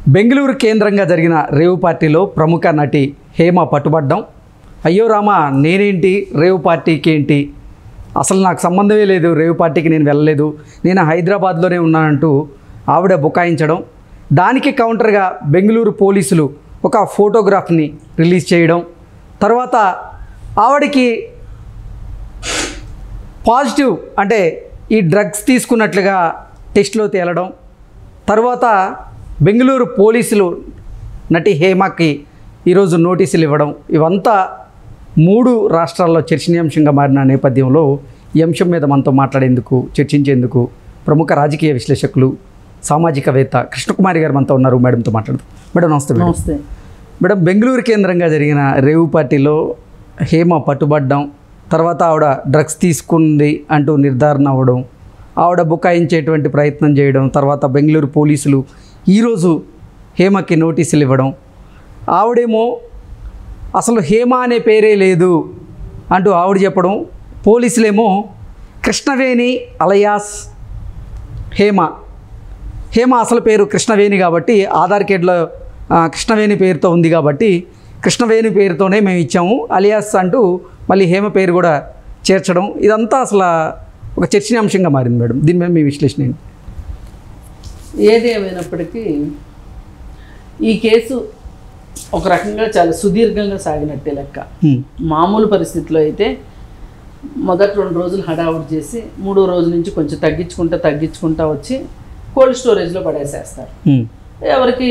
బెంగళూరు కేంద్రంగా జరిగిన రేవు పార్టీలో ప్రముఖ నటి హేమ పట్టుబడ్డం అయ్యో రామా నేనేంటి రేవు పార్టీకి ఏంటి అసలు నాకు సంబంధమే లేదు రేవు పార్టీకి నేను వెళ్ళలేదు నేను హైదరాబాద్లోనే ఉన్నానంటూ ఆవిడ బుకాయించడం దానికి కౌంటర్గా బెంగళూరు పోలీసులు ఒక ఫోటోగ్రాఫ్ని రిలీజ్ చేయడం తర్వాత ఆవిడకి పాజిటివ్ అంటే ఈ డ్రగ్స్ తీసుకున్నట్లుగా టెస్ట్లో తేలడం తర్వాత బెంగళూరు పోలీసులు నటి హేమకి ఈరోజు నోటీసులు ఇవ్వడం ఇవంతా మూడు రాష్ట్రాల్లో చర్చనీయాంశంగా మారిన నేపథ్యంలో ఈ అంశం మీద మనతో మాట్లాడేందుకు చర్చించేందుకు ప్రముఖ రాజకీయ విశ్లేషకులు సామాజికవేత్త కృష్ణకుమారి గారు మనతో ఉన్నారు మేడంతో మాట్లాడుతూ మేడం నమస్తే మేడం నమస్తే మేడం బెంగళూరు కేంద్రంగా జరిగిన రేవు పార్టీలో హేమ పట్టుబడ్డం తర్వాత ఆవిడ డ్రగ్స్ తీసుకుంది అంటూ నిర్ధారణ అవ్వడం ఆవిడ బుకాయించేటువంటి ప్రయత్నం చేయడం తర్వాత బెంగళూరు పోలీసులు ఈరోజు హేమకి నోటీసులు ఇవ్వడం ఆవిడేమో అసలు హేమ అనే పేరే లేదు అంటూ ఆవిడ చెప్పడం పోలీసులేమో కృష్ణవేణి అలయాస్ హేమ హేమ అసలు పేరు కృష్ణవేణి కాబట్టి ఆధార్ కార్డులో ఆ, కృష్ణవేణి పేరుతో ఉంది కాబట్టి కృష్ణవేణి పేరుతోనే మేము ఇచ్చాము అలియాస్ అంటూ మళ్ళీ హేమ పేరు కూడా చేర్చడం ఇదంతా అసలు ఒక చర్చనీయాంశంగా మారింది మేడం దీని మీద మీ విశ్లేషణ ఏంటి ఏది ఏమైనప్పటికీ ఈ కేసు ఒక రకంగా చాలా సుదీర్ఘంగా సాగినట్టే లెక్క హ్మ్. మామూలు పరిస్థితిలో అయితే మొదటి రెండు రోజులు హడావుడి చేసి మూడో రోజు నుంచి కొంచెం తగ్గించుకుంటా తగ్గించుకుంటా వచ్చి కోల్డ్ స్టోరేజ్లో పడేసేస్తారు హ్మ్. ఎవరికి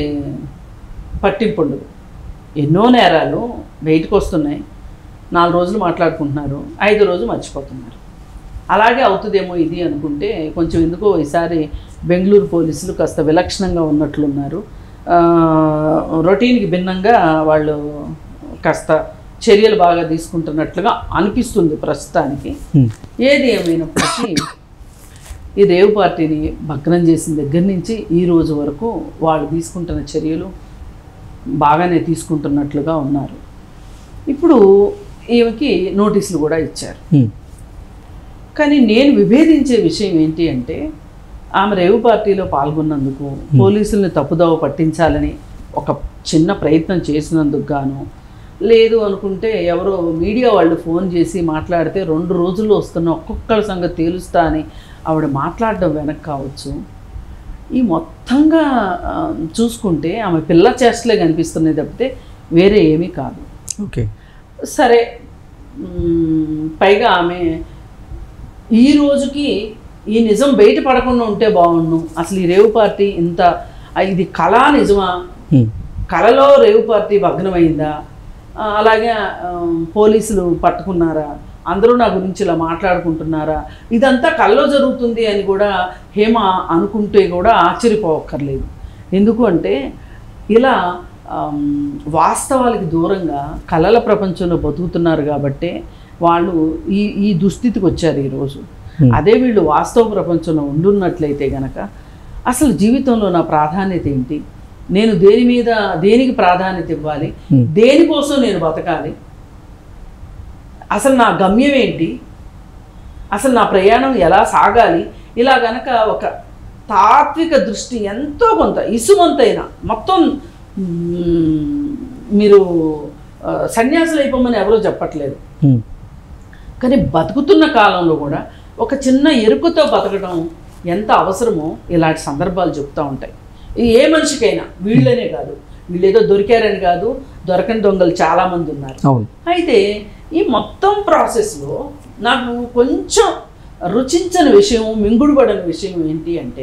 పట్టింపు ఉండదు ఎన్నో నేరాలు బయటకు వస్తున్నాయి నాలుగు రోజులు మాట్లాడుకుంటున్నారు ఐదు రోజు మర్చిపోతున్నారు అలాగే అవుతుందేమో ఇది అనుకుంటే కొంచెం ఎందుకో ఈసారి బెంగళూరు పోలీసులు కాస్త విలక్షణంగా ఉన్నట్లున్నారు ఆ, రొటీన్కి భిన్నంగా వాళ్ళు కాస్త చర్యలు బాగా తీసుకుంటున్నట్లుగా అనిపిస్తుంది ప్రస్తుతానికి హ్మ్. ఏది ఏమైనప్పటికీ ఈ రేవు పార్టీని భగ్నం చేసిన దగ్గర నుంచి ఈ రోజు వరకు వాళ్ళు తీసుకుంటున్న చర్యలు బాగానే తీసుకుంటున్నట్లుగా ఉన్నారు ఇప్పుడు ఈమెకి నోటీసులు కూడా ఇచ్చారు హ్మ్. కానీ నేను విభేదించే విషయం ఏంటి అంటే ఆమె రేవు పార్టీలో పాల్గొన్నందుకు పోలీసుల్ని తప్పుదోవ పట్టించాలని ఒక చిన్న ప్రయత్నం చేసినందుకు గాను లేదు అనుకుంటే ఎవరో మీడియా వాళ్ళు ఫోన్ చేసి మాట్లాడితే రెండు రోజుల్లో వస్తున్న ఒక్కొక్కరి సంగతి తేలుస్తా అని ఆవిడ మాట్లాడడం వెనక్కి కావచ్చు ఈ మొత్తంగా ఆ, చూసుకుంటే ఆమె పిల్ల చేష్టలే కనిపిస్తున్నాయి తప్పితే వేరే ఏమీ కాదు ఓకే సరే మ్మ్, పైగా ఆమె ఈ రోజుకి ఈ నిజం బయట పడకుండా ఉంటే బాగుండు అసలు ఈ రేవు పార్టీ ఇంత ఆ, ఇది కళా నిజమా హ్మ్. కళలో రేవు పార్టీ భగ్నమైందా ఆ, అలాగే ఆ, పోలీసులు పట్టుకున్నారా అందరూ నా గురించి ఇలా మాట్లాడుకుంటున్నారా ఇదంతా కల్లో జరుగుతుంది అని కూడా హేమ అనుకుంటే కూడా ఆశ్చర్యపోవక్కర్లేదు ఎందుకు అంటే ఇలా ఆమ్, వాస్తవాలకి దూరంగా కళల ప్రపంచంలో బతుకుతున్నారు కాబట్టే వాళ్ళు ఈ ఈ దుస్థితికి వచ్చారు ఈరోజు Hmm. అదే వీళ్ళు వాస్తవ ప్రపంచంలో ఉండున్నట్లయితే గనక అసలు జీవితంలో నా ప్రాధాన్యత ఏంటి నేను దేని మీద దేనికి ప్రాధాన్యత ఇవ్వాలి Hmm. దేనికోసం నేను బతకాలి అసలు నా గమ్యం ఏంటి అసలు నా ప్రయాణం ఎలా సాగాలి ఇలా గనక ఒక తాత్విక దృష్టి ఎంతో కొంత ఇసుమంతైనా మొత్తం మ్మ్, మీరు ఆ, సన్యాసులు అయిపోమని ఎవరో చెప్పట్లేదు హ్మ్. కానీ బతుకుతున్న కాలంలో కూడా ఒక చిన్న ఎరుకతో బతకడం ఎంత అవసరమో ఇలాంటి సందర్భాలు చెప్తూ ఉంటాయి ఇది ఏ మనిషికైనా వీళ్ళనే కాదు వీళ్ళు ఏదో దొరికారని కాదు దొరకని దొంగలు చాలామంది ఉన్నారు అవును అయితే ఈ మొత్తం ప్రాసెస్లో నాకు కొంచెం రుచించని విషయం మింగుడుపడని విషయం ఏంటి అంటే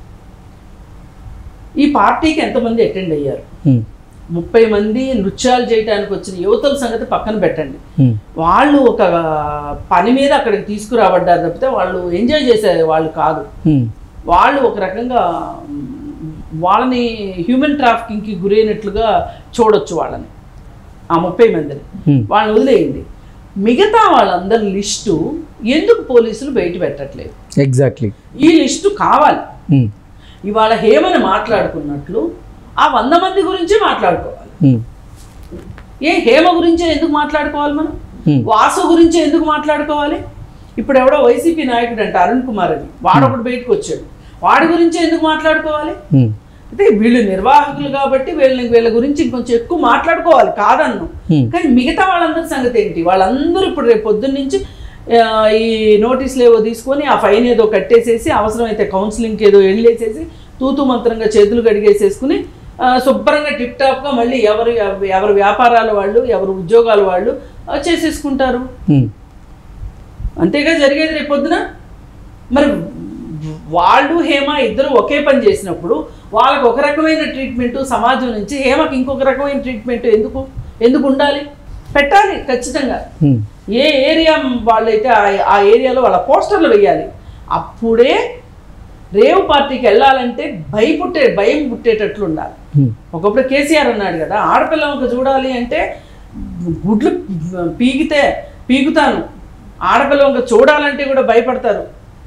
ఈ పార్టీకి ఎంతమంది అటెండ్ అయ్యారు హ్మ్. ముప్పై మంది నృత్యాలు చేయడానికి వచ్చిన యువతల సంగతి పక్కన పెట్టండి హ్మ్. వాళ్ళు ఒక పని మీద అక్కడికి తీసుకురాబడ్డారు తప్పితే వాళ్ళు ఎంజాయ్ చేసే వాళ్ళు కాదు హ్మ్. వాళ్ళు ఒక రకంగా మ్, వాళ్ళని హ్యూమన్ ట్రాఫికింగ్కి గురైనట్లుగా చూడొచ్చు వాళ్ళని ఆ ముప్పై మందిని హ్మ్. వాళ్ళని వదిలేయండి మిగతా వాళ్ళందరి లిస్టు ఎందుకు పోలీసులు బయట పెట్టట్లేదు ఎగ్జాక్ట్లీ ఈ లిస్టు కావాలి హ్మ్. ఇవాళ హేమని మాట్లాడుకున్నట్లు ఆ వంద మంది గురించే మాట్లాడుకోవాలి హ్మ్. ఏ హేమ గురించే ఎందుకు మాట్లాడుకోవాలి మనం హ్మ్. వాసు గురించే ఎందుకు మాట్లాడుకోవాలి ఇప్పుడు ఎవడో వైసీపీ నాయకుడు అంట అరుణ్ కుమార్ అని వాడొకడు బయటకు వచ్చాడు వాడి గురించే ఎందుకు మాట్లాడుకోవాలి హ్మ్. అయితే వీళ్ళు నిర్వాహకులు కాబట్టి వీళ్ళని వీళ్ళ గురించి ఇంకొంచెం ఎక్కువ మాట్లాడుకోవాలి కాదన్ను Hmm. కానీ మిగతా వాళ్ళందరి సంగతి ఏంటి వాళ్ళందరూ ఇప్పుడు రేపు పొద్దున్న నుంచి ఆ, ఈ నోటీసులు ఏవో తీసుకొని ఆ ఫైన్ ఏదో కట్టేసేసి అవసరమైతే కౌన్సిలింగ్కి ఏదో వెళ్ళేసేసి తూతు మంత్రంగా చేతులు కడిగేసేసుకుని ఆ, శుభ్రంగా టిప్ టాప్గా మళ్ళీ ఎవరు ఎవరి వ్యాపారాల వాళ్ళు ఎవరి ఉద్యోగాల వాళ్ళు ఆ, చేసేసుకుంటారు ఉమ్, అంతేగా జరిగేది రేపు పొద్దున మరి వాళ్ళు హేమ ఇద్దరు ఒకే పని చేసినప్పుడు వాళ్ళకి ఒక రకమైన ట్రీట్మెంట్ సమాజం నుంచి హేమకి ఇంకొక రకమైన ట్రీట్మెంట్ ఎందుకు ఎందుకు ఉండాలి పెట్టాలి ఖచ్చితంగా ఉమ్, ఏ ఏరియా వాళ్ళైతే ఆ- ఆ ఏరియాలో వాళ్ళ పోస్టర్లు వేయాలి అప్పుడే రేవు పార్టీకి వెళ్ళాలంటే భయపుట్టే భయం పుట్టేటట్లు ఉండాలి ఉమ్, ఒకప్పుడు కేసీఆర్ అన్నాడు కదా ఆడపిల్లలకు చూడాలి అంటే గుడ్లు పీకితే పీకుతాను ఆడపిల్లలకు చూడాలంటే కూడా భయపడతారు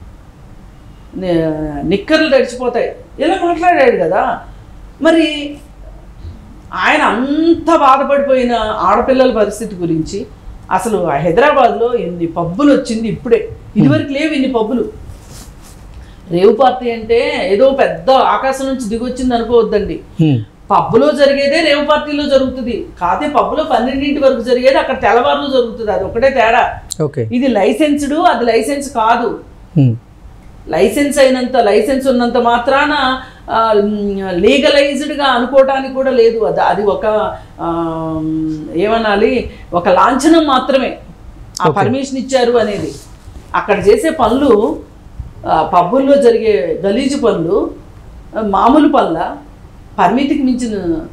ని- నిక్కర్లు తడిచిపోతాయి ఇలా మాట్లాడాడు కదా మరి ఆయన అంత బాధపడిపోయిన ఆడపిల్లల పరిస్థితి గురించి అసలు ఆ హైదరాబాద్లో ఎన్ని పబ్బులు వచ్చింది ఇప్పుడే ఇదివరకు లేవు ఇన్ని పబ్బులు రేవు పార్టీ అంటే ఏదో పెద్ద ఆకాశం నుంచి దిగొచ్చింది అనుకోవద్దండి ఉమ్, పబ్బులో జరిగేదే రేవు పార్టీలో జరుగుతుంది కాదే పబ్బులో పన్నెండింటి వరకు జరిగేది అక్కడ తెల్లవారులు జరుగుతుంది అది ఒకటే తేడా ఓకే ఇది లైసెన్స్డ్ అది లైసెన్స్ కాదు ఉమ్, లైసెన్స్ అయినంత లైసెన్స్ ఉన్నంత మాత్రాన లీగలైజ్డ్గా అనుకోవటానికి కూడా లేదు అది అది ఒక ఆ, ఏమనాలి ఒక లాంఛనం మాత్రమే ఆ Okay. పర్మిషన్ ఇచ్చారు అనేది అక్కడ చేసే పనులు ఆ, పబ్బుల్లో జరిగే గలీజు పనులు ఆ, మామూలు పనుల పరిమితికి మించిన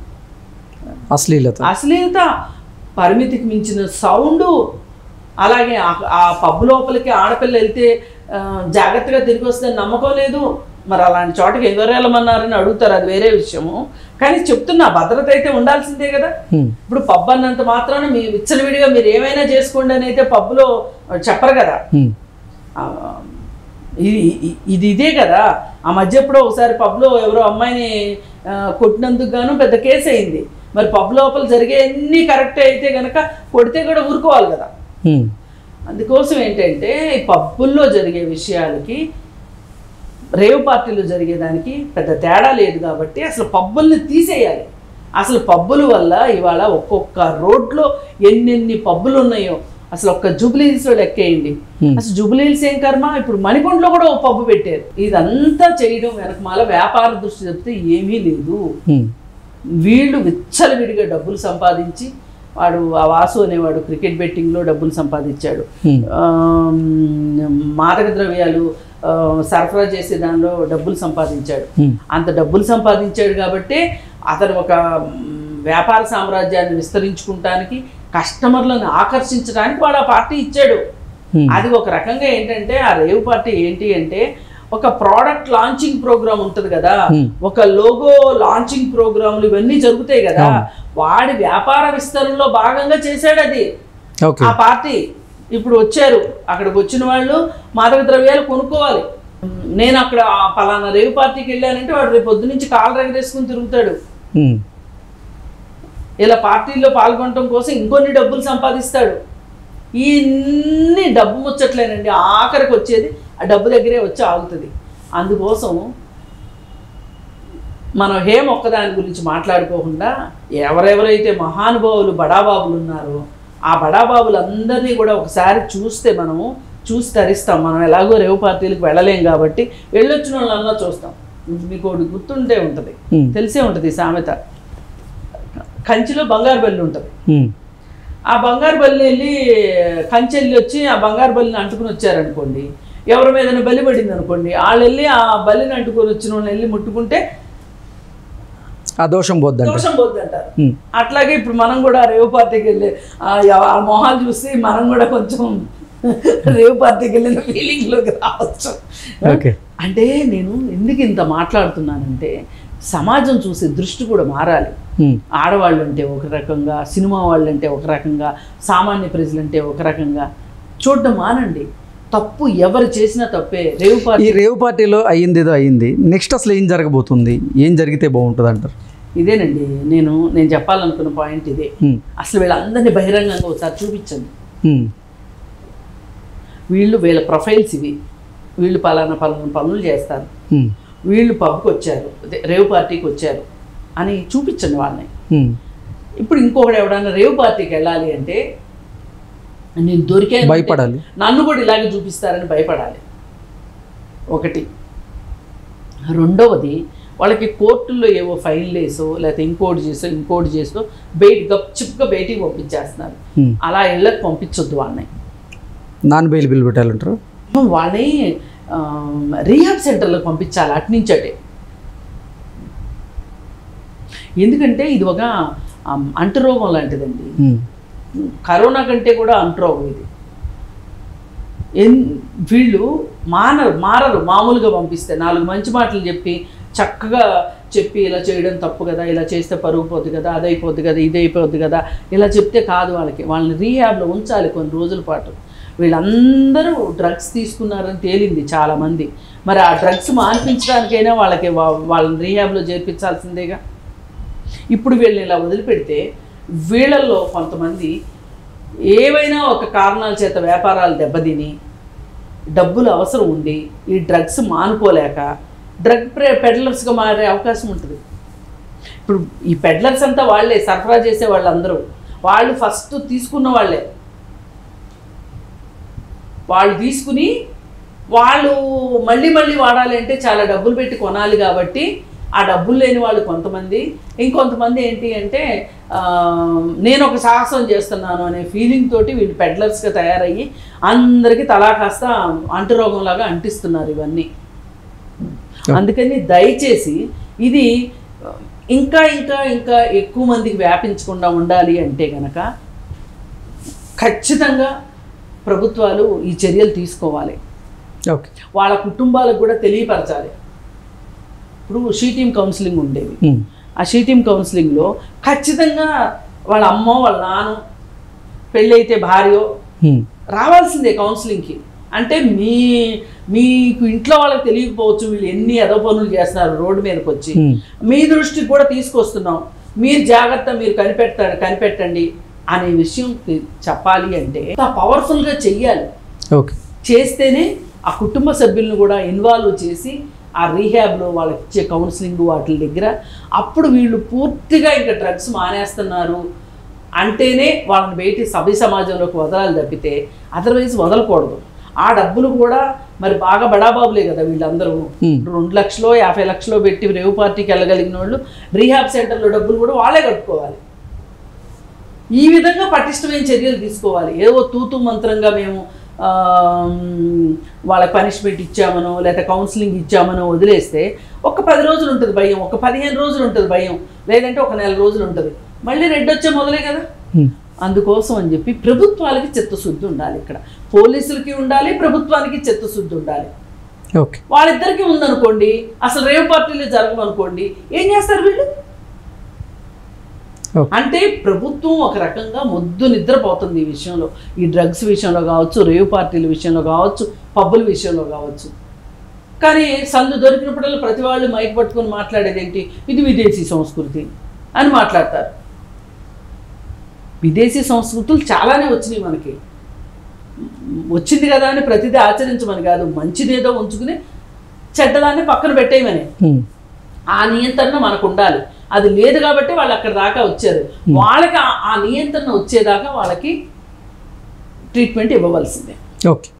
అశ్లీలత అశ్లీలత పరిమితికి మించిన సౌండు అలాగే ఆ- ఆ పబ్బు లోపలికి ఆడపిల్ల వెళ్తే ఆ, జాగ్రత్తగా తిరిగి వస్తే నమ్మకం లేదు మరి అలాంటి చోటకి ఎవరు వెళ్ళమన్నారని అడుగుతారు అది వేరే విషయము కానీ చెప్తున్నా భద్రత అయితే ఉండాల్సిందే కదా ఉమ్, ఇప్పుడు పబ్ అన్నంత మాత్రాన మీ విచ్చలవిడిగా మీరు ఏమైనా చేసుకోండి అని అయితే పబ్బులో చెప్పరు కదా ఉమ్, ఆ, ఇది ఇ- ఇది ఇదే కదా ఆ మధ్య ఎప్పుడో ఒకసారి పబ్లో ఎవరో అమ్మాయిని ఆ, కొట్టినందుకు గాను పెద్ద కేసు అయింది మరి పబ్ లోపల జరిగే అన్నీ కరెక్ట్ అయితే కనుక కొడితే కూడా ఊరుకోవాలి కదా ఉమ్, అందుకోసం ఏంటంటే ఈ పబ్బుల్లో జరిగే విషయాలకి రేవ్ పార్టీలో జరిగేదానికి పెద్ద తేడా లేదు కాబట్టి అసలు పబ్బుల్ని తీసేయాలి అసలు పబ్బుల వల్ల ఇవాళ ఒక్కొక్క రోడ్లో ఎన్నెన్ని పబ్బులు ఉన్నాయో అసలు ఒక్క జూబ్లీహిల్స్లో లెక్కేయండి Hmm. అసలు జూబ్లీహిల్స్ ఏం కర్మ ఇప్పుడు మణికొండలో కూడా ఒక పబ్బు పెట్టారు ఇదంతా చేయడం వెనకమాల వ్యాపార దృష్టి చెప్తే ఏమీ లేదు ఉమ్, వీళ్ళు విచ్చలవిడిగా డబ్బులు సంపాదించి వాడు ఆ వాసు అనేవాడు క్రికెట్ బెట్టింగ్లో డబ్బులు సంపాదించాడు Hmm. ఆమ్, మాదక ద్రవ్యాలు ఆ, సరఫరా చేసే దానిలో డబ్బులు సంపాదించాడు Hmm. అంత డబ్బులు సంపాదించాడు కాబట్టి అతను ఒక మ్, వ్యాపార సామ్రాజ్యాన్ని విస్తరించుకుంటానికి కస్టమర్లను ఆకర్షించడానికి వాడు ఆ పార్టీ ఇచ్చాడు Hmm. అది ఒక రకంగా ఏంటంటే ఆ రేవ్ పార్టీ ఏంటి అంటే ఒక ప్రోడక్ట్ లాంచింగ్ ప్రోగ్రామ్ ఉంటుంది కదా Hmm. ఒక లోగో లాంచింగ్ ప్రోగ్రాములు ఇవన్నీ జరుగుతాయి కదా అవును. వాడి వ్యాపార విస్తరణలో భాగంగా చేశాడు అది ఓకే ఆ పార్టీ ఇప్పుడు వచ్చారు అక్కడికి వచ్చిన వాళ్ళు మాదక ద్రవ్యాలు కొనుక్కోవాలి నేను అక్కడ ఆ పలానా రేవు పార్టీకి వెళ్ళానంటే వాడు రేపు పొద్దు నుంచి కాలు రగరేసుకుని తిరుగుతాడు ఉమ్, ఇలా పార్టీల్లో పాల్గొనడం కోసం ఇంకొన్ని డబ్బులు సంపాదిస్తాడు ఇన్ని డబ్బు ముచ్చట్లేనండి ఆఖరికి వచ్చేది ఆ డబ్బు దగ్గరే వచ్చి ఆగుతుంది అందుకోసం మనం హేమ ఒక్కదాని గురించి మాట్లాడుకోకుండా ఎవరెవరైతే మహానుభావులు బడాబాబులు ఉన్నారో ఆ బడాబాబులందరినీ కూడా ఒకసారి చూస్తే మనము చూసి తరిస్తాం మనం ఎలాగో రేవు పార్టీలకు వెళ్ళలేం కాబట్టి వెళ్ళొచ్చిన వాళ్ళన్నా చూస్తాం మీకు ఒకటి గుర్తుంటే ఉంటుంది ఉమ్, తెలిసే ఉంటుంది ఈ సామెత కంచిలో బంగారు బల్లి ఉంటుంది ఉమ్, ఆ బంగారు బల్లి వెళ్ళి కంచి వెళ్ళి వచ్చి ఆ బంగారు బల్లిని అంటుకుని వచ్చారనుకోండి ఎవరి మీద బలి పడింది అనుకోండి వాళ్ళు వెళ్ళి ఆ బలిని అంటుకొని వచ్చిన వాళ్ళని వెళ్ళి ముట్టుకుంటే ఆ దోషం పోద్దంట దోషం పోద్ది అంటారు ఉమ్, అట్లాగే ఇప్పుడు మనం కూడా రేవు పార్టీకి వెళ్ళి ఆ ఎవ- ఆ మొహాలు చూసి మనం కూడా కొంచెం రేవు పార్టీకి వెళ్ళిన ఫీలింగ్లోకి రావచ్చు ఓకే అంటే నేను ఎందుకు ఇంత మాట్లాడుతున్నానంటే సమాజం చూసే దృష్టి కూడా మారాలి ఉమ్, ఆడవాళ్ళు అంటే ఒక రకంగా సినిమా వాళ్ళు అంటే ఒక రకంగా సామాన్య ప్రజలు అంటే ఒక రకంగా చూడడం మానండి తప్పు ఎవరు చేసినా తప్పే రేవు ఈ పార్టీ రేవ్ పార్టీలో అయ్యింది ఏదో అయ్యింది నెక్స్ట్ అసలు ఏం జరగబోతుంది ఏం జరిగితే బాగుంటుంది అంటారు ఇదేనండి నేను నేను చెప్పాలనుకున్న పాయింట్ ఇదే ఉమ్, అసలు వీళ్ళందరినీ బహిరంగంగా ఒకసారి చూపించండి ఉమ్, వీళ్ళు వీళ్ళ ప్రొఫైల్స్ ఇవి వీళ్ళు పలానా పలానా పనులు చేస్తారు ఉమ్, వీళ్ళు పబ్కి వచ్చారు అదే రేవ్ పార్టీకి వచ్చారు అని చూపించండి వాళ్ళని ఉమ్. ఇప్పుడు ఇంకొకడు ఎవడన్నా రేవ్ పార్టీకి వెళ్ళాలి అంటే నేను దొరికే భయపడాలి నన్ను కూడా ఇలాగే చూపిస్తారని భయపడాలి ఒకటి రెండవది వాళ్ళకి కోర్టుల్లో ఏవో ఫైన్లు వేసో లేకపోతే ఇంకోటి చేసో ఇంకోటి చేసో బయట గప్చిప్గా బయటికి పంపించేస్తున్నారు ఉమ్. అలా ఇళ్ళకి పంపించొద్దు వాళ్ళని నాన్ బెయిల్ బిల్ పెట్టాలంటారు వాళ్ళని ఆ, రీహాబ్ సెంటర్లకు పంపించాలి అట్నుంచి అటే ఎందుకంటే ఇది ఒక ఆ, అంటురోగం లాంటిదండి ఉమ్. కరోనా కంటే కూడా అంటురోగం ఇది ఎన్ వీళ్ళు మానరు మారరు మామూలుగా పంపిస్తే నాలుగు మంచి మాటలు చెప్పి చక్కగా చెప్పి ఇలా చేయడం తప్పు కదా ఇలా చేస్తే పరుగు పోద్ది కదా అది అయిపోద్ది కదా ఇది అయిపోద్ది కదా ఇలా చెప్తే కాదు వాళ్ళకి వాళ్ళని రీహాబ్లో ఉంచాలి కొన్ని రోజుల పాటు వీళ్ళందరూ డ్రగ్స్ తీసుకున్నారని తేలింది చాలామంది మరి ఆ డ్రగ్స్ మాన్పించడానికైనా వాళ్ళకి వా- వాళ్ళని రీహాబ్లో చేర్పించాల్సిందేగా ఇప్పుడు వీళ్ళని ఇలా వదిలిపెడితే వీళ్ళల్లో కొంతమంది ఏవైనా ఒక కారణాల చేత వ్యాపారాలు దెబ్బతిని డబ్బులు అవసరం ఉండి ఈ డ్రగ్స్ మానుకోలేక డ్రగ్ పెడ్లర్స్గా మారే అవకాశం ఉంటుంది ఇప్పుడు ఈ పెడ్లర్స్ అంతా వాళ్ళే సరఫరా చేసే వాళ్ళందరూ వాళ్ళు ఫస్ట్ తీసుకున్న వాళ్ళే వాళ్ళు తీసుకుని వాళ్ళు మళ్ళీ మళ్ళీ వాడాలి అంటే చాలా డబ్బులు పెట్టి కొనాలి కాబట్టి ఆ డబ్బులు లేని వాళ్ళు కొంతమంది ఇంకొంతమంది ఏంటి అంటే ఆ, నేను ఒక సాహసం చేస్తున్నాను అనే ఫీలింగ్ తోటి వీళ్ళు పెడ్లర్స్గా తయారయ్యి అందరికీ తలా కాస్త అంటురోగంలాగా అంటిస్తున్నారు ఇవన్నీ అందుకని దయచేసి ఇది ఇంకా ఇంకా ఇంకా ఎక్కువ మందికి వ్యాపించకుండా ఉండాలి అంటే గనక ఖచ్చితంగా ప్రభుత్వాలు ఈ చర్యలు తీసుకోవాలి ఓకే వాళ్ళ కుటుంబాలకు కూడా తెలియపరచాలి ఇప్పుడు షీ టీమ్ కౌన్సిలింగ్ ఉండేది ఉమ్. ఆ షీ టీమ్ కౌన్సిలింగ్లో ఖచ్చితంగా వాళ్ళ అమ్మో వాళ్ళ నాన్న పెళ్ళైతే భార్యో ఉమ్. రావాల్సిందే కౌన్సిలింగ్కి అంటే మీ మీకు ఇంట్లో వాళ్ళకి తెలియకపోవచ్చు వీళ్ళు ఎన్ని ఎదో పనులు చేస్తున్నారు రోడ్డు మీదకి వచ్చి ఉమ్. మీ దృష్టికి కూడా తీసుకొస్తున్నాం మీరు జాగ్రత్త మీరు కనిపెడతాడు కనిపెట్టండి అనే విషయం తె- చెప్పాలి అంటే పవర్ఫుల్గా చెయ్యాలి ఓకే చేస్తేనే ఆ కుటుంబ సభ్యులను కూడా ఇన్వాల్వ్ చేసి ఆ రీహాబ్లో వాళ్ళకి ఇచ్చే కౌన్సిలింగ్ వాటి దగ్గర అప్పుడు వీళ్ళు పూర్తిగా ఇంకా డ్రగ్స్ మానేస్తున్నారు అంటేనే వాళ్ళని బయటి సభ్య సమాజంలోకి వదలాలి తప్పితే అదర్వైజ్ వదలకూడదు ఆ డబ్బులు కూడా మరి బాగా బడాబాబులే కదా వీళ్ళందరూ Hmm. రెండు లక్షలో యాభై లక్షలో పెట్టి రేవు పార్టీకి వెళ్ళగలిగిన వాళ్ళు రీహాబ్ సెంటర్లో డబ్బులు కూడా వాళ్ళే కట్టుకోవాలి ఈ విధంగా పటిష్టమైన చర్యలు తీసుకోవాలి ఏవో తూతు మంత్రంగా మేము ఆ, వాళ్ళకి పనిష్మెంట్ ఇచ్చామనో లేదా కౌన్సిలింగ్ ఇచ్చామనో వదిలేస్తే ఒక పది రోజులు ఉంటుంది భయం ఒక పదిహేను రోజులు ఉంటుంది భయం లేదంటే ఒక నెల రోజులు ఉంటుంది మళ్ళీ రెడ్ వచ్చే మొదలే కదా ఉమ్. అందుకోసం అని చెప్పి ప్రభుత్వాలకి చిత్తశుద్ధి ఉండాలి ఇక్కడ పోలీసులకి ఉండాలి ప్రభుత్వానికి చిత్తశుద్ధి ఉండాలి ఓకే వాళ్ళిద్దరికీ ఉందనుకోండి అసలు రేవ్ పార్టీలు జరగమనుకోండి ఏం చేస్తారు వీళ్ళు ఓకే అంటే ప్రభుత్వం ఒక రకంగా మొద్దు నిద్రపోతుంది ఈ విషయంలో ఈ డ్రగ్స్ విషయంలో కావచ్చు రేవ్ పార్టీల విషయంలో కావచ్చు పబ్బుల విషయంలో కావచ్చు కానీ సందు దొరికినప్పుడల్లా ప్రతి వాళ్ళు మైక్ పట్టుకొని మాట్లాడేది ఏంటి ఇది విదేశీ సంస్కృతి అని మాట్లాడతారు విదేశీ సంస్కృతులు చాలానే వచ్చినాయి మనకి వచ్చింది కదా అని ప్రతిదీ ఆచరించమని కాదు మంచిదేదో ఉంచుకుని చెడ్డదాన్ని పక్కన పెట్టేయమని ఉమ్. ఆ నియంత్రణ మనకు ఉండాలి అది లేదు కాబట్టి వాళ్ళు అక్కడ దాకా వచ్చారు వాళ్ళకి ఆ- ఆ నియంత్రణ వచ్చేదాకా వాళ్ళకి ట్రీట్మెంట్ ఇవ్వవలసిందే ఓకే